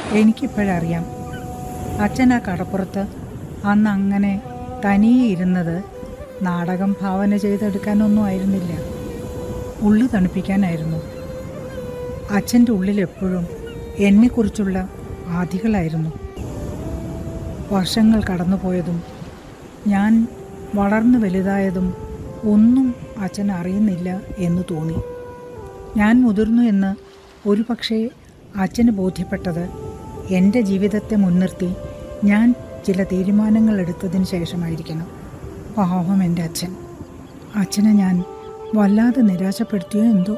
എനിക്കിപ്പോഴറിയാം അച്ഛൻ ആ കടപ്പുറത്ത് അന്ന് അങ്ങനെ തനിയെ ഇരുന്നത് നാടകം ഭാവന ചെയ്തെടുക്കാനൊന്നും ആയിരുന്നില്ല ഉള്ളു തണുപ്പിക്കാനായിരുന്നു അച്ഛൻ്റെ ഉള്ളിൽ എപ്പോഴും എന്നെക്കുറിച്ചുള്ള ആധികളായിരുന്നു വർഷങ്ങൾ കടന്നുപോയതും ഞാൻ വളർന്നു വലുതായതും ഒന്നും അച്ഛൻ അറിയുന്നില്ല എന്ന് തോന്നി ഞാൻ മുതിർന്നു എന്ന് ഒരു പക്ഷേ അച്ഛന് ബോധ്യപ്പെട്ടത് എൻ്റെ ജീവിതത്തെ മുൻനിർത്തി ഞാൻ ചില തീരുമാനങ്ങൾ എടുത്തതിന് ശേഷമായിരിക്കണം പാവം എൻ്റെ അച്ഛൻ അച്ഛനെ ഞാൻ വല്ലാതെ നിരാശപ്പെടുത്തിയോ എന്തോ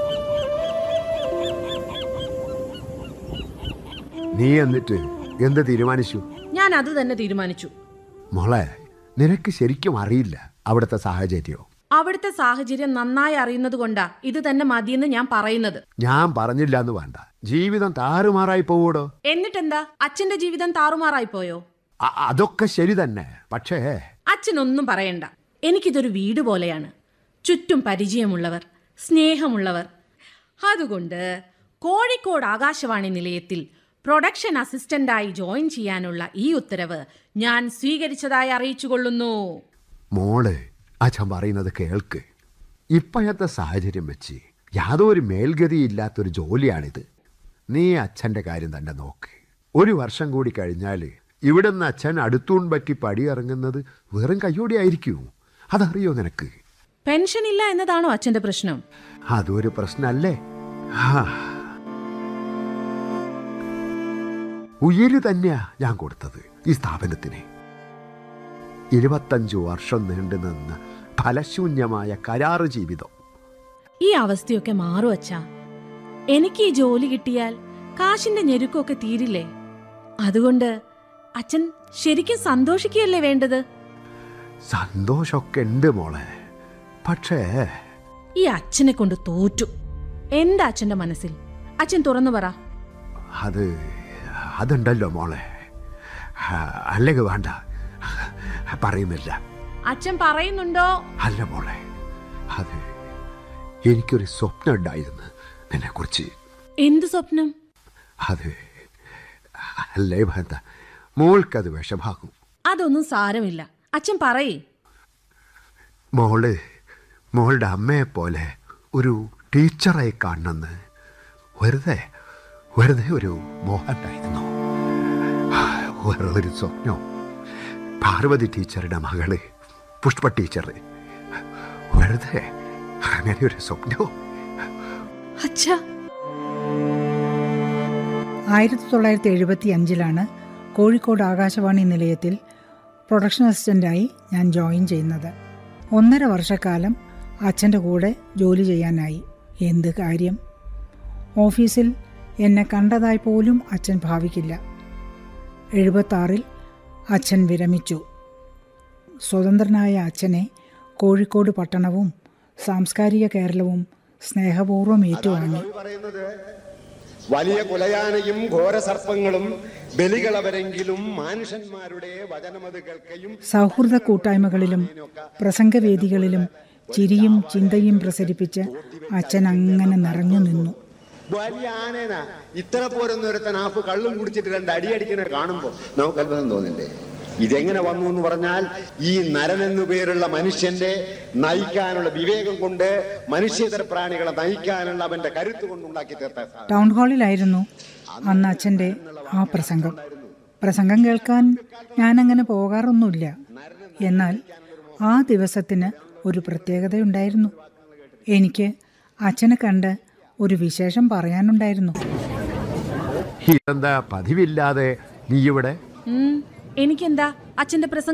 നീ എന്നിട്ട് എന്ത് തീരുമാനിച്ചു ഞാൻ അത് തന്നെ തീരുമാനിച്ചു മോളെ നിനക്ക് ശരിക്കും അറിയില്ല അവിടുത്തെ സാഹചര്യം അവിടുത്തെ സാഹചര്യം നന്നായി അറിയുന്നത് കൊണ്ടാ ഇത് തന്നെ മതിയെന്ന് ഞാൻ പറയുന്നത് ഞാൻ പറഞ്ഞില്ല എന്ന് വേണ്ട ജീവിതം താറുമാറായി പോവൂടോ എന്നിട്ടെന്താ അച്ഛന്റെ ജീവിതം താറുമാറായി പോയോ അ- അതൊക്കെ ശരി തന്നെ പക്ഷേ അച്ഛനൊന്നും പറയണ്ട എനിക്കിതൊരു വീട് പോലെയാണ് ചുറ്റും പരിചയമുള്ളവർ സ്നേഹമുള്ളവർ അതുകൊണ്ട് കോഴിക്കോട് ആകാശവാണി നിലയത്തിൽ പ്രൊഡക്ഷൻ അസിസ്റ്റന്റായി ജോയിൻ ചെയ്യാനുള്ള ഈ ഉത്തരവ് ഞാൻ സ്വീകരിച്ചതായി അറിയിച്ചുകൊള്ളുന്നു മോള് അച്ഛൻ പറയുന്നത് കേൾക്ക് ഇപ്പോഴത്തെ സാഹചര്യം വെച്ച് യാതൊരു മേൽഗതിയില്ലാത്തൊരു ജോലിയാണിത് നീ അച്ഛൻ്റെ കാര്യം തന്നെ നോക്ക് ഒരു വർഷം കൂടി കഴിഞ്ഞാൽ ഇവിടുന്ന് അച്ഛൻ അടുത്തൂൺ പറ്റി പടിയിറങ്ങുന്നത് വെറും കയ്യോടെ ആയിരിക്കൂ അതറിയോ നിനക്ക് പെൻഷൻ ഇല്ല എന്നതാണോ അച്ഛന്റെ പ്രശ്നം അതൊരു പ്രശ്നമല്ലേ ആ. ഉയര് തന്നെയാ ഞാൻ കൊടുത്തത് ഈ സ്ഥാപനത്തിന് ഇരുപത്തഞ്ചു വർഷം നീണ്ടു നിന്ന ഫലശൂന്യമായ കരാറ് ജീവിതം ഈ അവസ്ഥയൊക്കെ മാറും അച്ഛാ എനിക്ക് ഈ ജോലി കിട്ടിയാൽ കാശിന്റെ ഞെരുക്കമൊക്കെ തീരില്ലേ അതുകൊണ്ട് അച്ഛൻ ശരിക്കും സന്തോഷിക്കുകയല്ലേ വേണ്ടത് സന്തോഷമൊക്കെ ഉണ്ട് മോളെ പക്ഷേ ഈ അച്ഛനെ കൊണ്ട് തോറ്റു എന്താ അച്ഛന്റെ മനസ്സിൽ അച്ഛൻ തുറന്നു പറ അത് അതുണ്ടല്ലോ മോളെ ആ, അല്ലെങ്കിൽ വേണ്ട പറയുന്നില്ല അച്ഛൻ പറയുന്നുണ്ടോ അല്ല മോളെ അത് എനിക്കൊരു സ്വപ്നം ഉണ്ടായിരുന്നു നിന്നെക്കുറിച്ച് എന്ത് സ്വപ്നം അത് അല്ലേ വേണ്ട മോൾക്കത് വിഷമാകും അതൊന്നും സാരമില്ല അച്ഛൻ പറയേ മോള് മോളുടെ അമ്മയെ പോലെ ഒരു ടീച്ചറായി കാണണമെന്ന് വെറുതെ വെറുതെ ഒരു മോഹമുണ്ടായിരുന്നു വേറെ ഒരു സ്വപ്നം പാർവതി ടീച്ചറുടെ മകള് പുഷ്പ ടീച്ചർ വെറുതെ അങ്ങനെ ഒരു സ്വപ്നവും അച്ഛാ ആയിരത്തി തൊള്ളായിരത്തി എഴുപത്തി അഞ്ചിലാണ് കോഴിക്കോട് ആകാശവാണി നിലയത്തിൽ പ്രൊഡക്ഷൻ അസിസ്റ്റൻ്റായി ഞാൻ ജോയിൻ ചെയ്യുന്നത് ഒന്നര വർഷക്കാലം അച്ഛൻ്റെ കൂടെ ജോലി ചെയ്യാനായി എന്ത് കാര്യം ഓഫീസിൽ എന്നെ കണ്ടതായി പോലും അച്ഛൻ ഭാവിക്കില്ല എഴുപത്താറിൽ അച്ഛൻ വിരമിച്ചു സ്വതന്ത്രനായ അച്ഛനെ കോഴിക്കോട് പട്ടണവും സാംസ്കാരിക കേരളവും സ്നേഹപൂർവ്വം ഏറ്റുവാങ്ങി പറയുന്നത് വലിയ കുലയാനയും ഘോരസർപ്പങ്ങളും ബലികളവരെങ്കിലും മാനുഷന്മാരുടെ വചനമത് കേൾക്കയും സൗഹൃദ കൂട്ടായ്മകളിലും പ്രസംഗവേദികളിലും ചിരിയും ചിന്തയും പ്രസരിപ്പിച്ച് അച്ഛൻ അങ്ങനെ നിറഞ്ഞു നിന്നു വലിയ ആനേന ഇത്ര പോരൊന്നും ഒരുത്തൻ ആപ്പ് കള്ളും കുടിച്ചിട്ട് രണ്ട് അടിയടിക്കുന്ന കാണുമ്പോ നമുക്ക് അത്ഭുതം തോന്നില്ലേ ഇതെങ്ങനെ വന്നു എന്ന് പറഞ്ഞാൽ ഈ നരൻ എന്നു പേരുള്ള മനുഷ്യന്റെ നയിക്കാനുള്ള വിവേകം കൊണ്ട് മനുഷ്യേതര പ്രാണികളെ നയിക്കാനുള്ള അവന്റെ കരുത്ത് കൊണ്ടുണ്ടാക്കി തീർത്ത സാധനം. ടൗൺ ഹാളിലായിരുന്നു അന്ന് അച്ഛൻ്റെ ആ പ്രസംഗം പ്രസംഗം കേൾക്കാൻ ഞാനങ്ങനെ പോകാറൊന്നുമില്ല എന്നാൽ ആ ദിവസത്തിന് ഒരു പ്രത്യേകതയുണ്ടായിരുന്നു എനിക്ക് അച്ഛനെ കണ്ട് ഒരു വിശേഷം പറയാനുണ്ടായിരുന്നു ഇതെന്താ പതിവില്ലാതെ നീ ഇവിടെ ഉം, എനിക്കെന്താ അച്ഛന്റെ പ്രസംഗം